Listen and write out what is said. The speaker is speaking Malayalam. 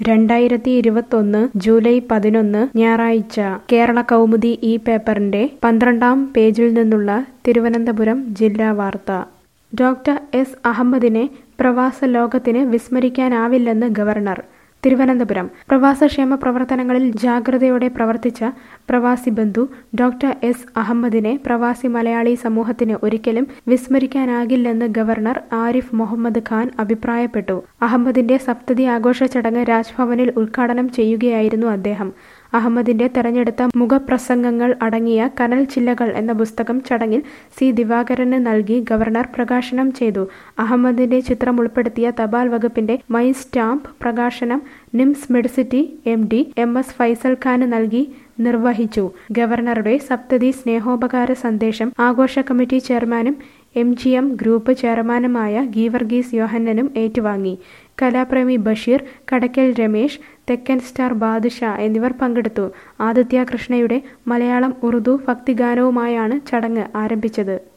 രണ്ടായിരത്തി ഇരുപത്തൊന്ന് ജൂലൈ പതിനൊന്ന് ഞായറാഴ്ച കേരള കൗമുദി ഈ പേപ്പറിന്റെ പന്ത്രണ്ടാം പേജിൽ നിന്നുള്ള തിരുവനന്തപുരം ജില്ലാ വാർത്ത ഡോക്ടർ എസ് അഹമ്മദിനെ പ്രവാസ ലോകത്തിന് വിസ്മരിക്കാനാവില്ലെന്ന് ഗവർണർ തിരുവനന്തപുരം പ്രവാസക്ഷേമ പ്രവർത്തനങ്ങളിൽ ജാഗ്രതയോടെ പ്രവർത്തിച്ച പ്രവാസി ബന്ധു ഡോക്ടർ എസ് അഹമ്മദിനെ പ്രവാസി മലയാളി സമൂഹത്തിന് ഒരിക്കലും വിസ്മരിക്കാനാകില്ലെന്ന് ഗവർണർ ആരിഫ് മുഹമ്മദ് ഖാൻ അഭിപ്രായപ്പെട്ടു അഹമ്മദിന്റെ സപ്തതി ആഘോഷ ചടങ്ങ് രാജ്ഭവനിൽ ഉദ്ഘാടനം ചെയ്യുകയായിരുന്നു അദ്ദേഹം അഹമ്മദിന്റെ തെരഞ്ഞെടുത്ത മുഖപ്രസംഗങ്ങൾ അടങ്ങിയ കനൽ ചില്ലകൾ എന്ന പുസ്തകം ചടങ്ങിൽ സി ദിവാകരന് നൽകി ഗവർണർ പ്രകാശനം ചെയ്തു അഹമ്മദിന്റെ ചിത്രം ഉൾപ്പെടുത്തിയ തപാൽ വകുപ്പിന്റെ മൈ സ്റ്റാമ്പ് പ്രകാശനം NIMS Medicity M D M S Faisal ഖാന് നൽകി നിർവഹിച്ചു ഗവർണറുടെ സപ്തതി സ്നേഹോപകാര സന്ദേശം ആഘോഷ കമ്മിറ്റി ചെയർമാനും എം ജി എം ഗ്രൂപ്പ് ചെയർമാനുമായ ഗീവർഗീസ് യോഹന്നനും ഏറ്റുവാങ്ങി കലാപ്രേമി ബഷീർ കടക്കൽ രമേശ് തെക്കൻ സ്റ്റാർ ബാദുഷ എന്നിവർ പങ്കെടുത്തു ആദിത്യ കൃഷ്ണയുടെ മലയാളം ഉറുദു ഭക്തിഗാനവുമായാണ് ചടങ്ങ് ആരംഭിച്ചത്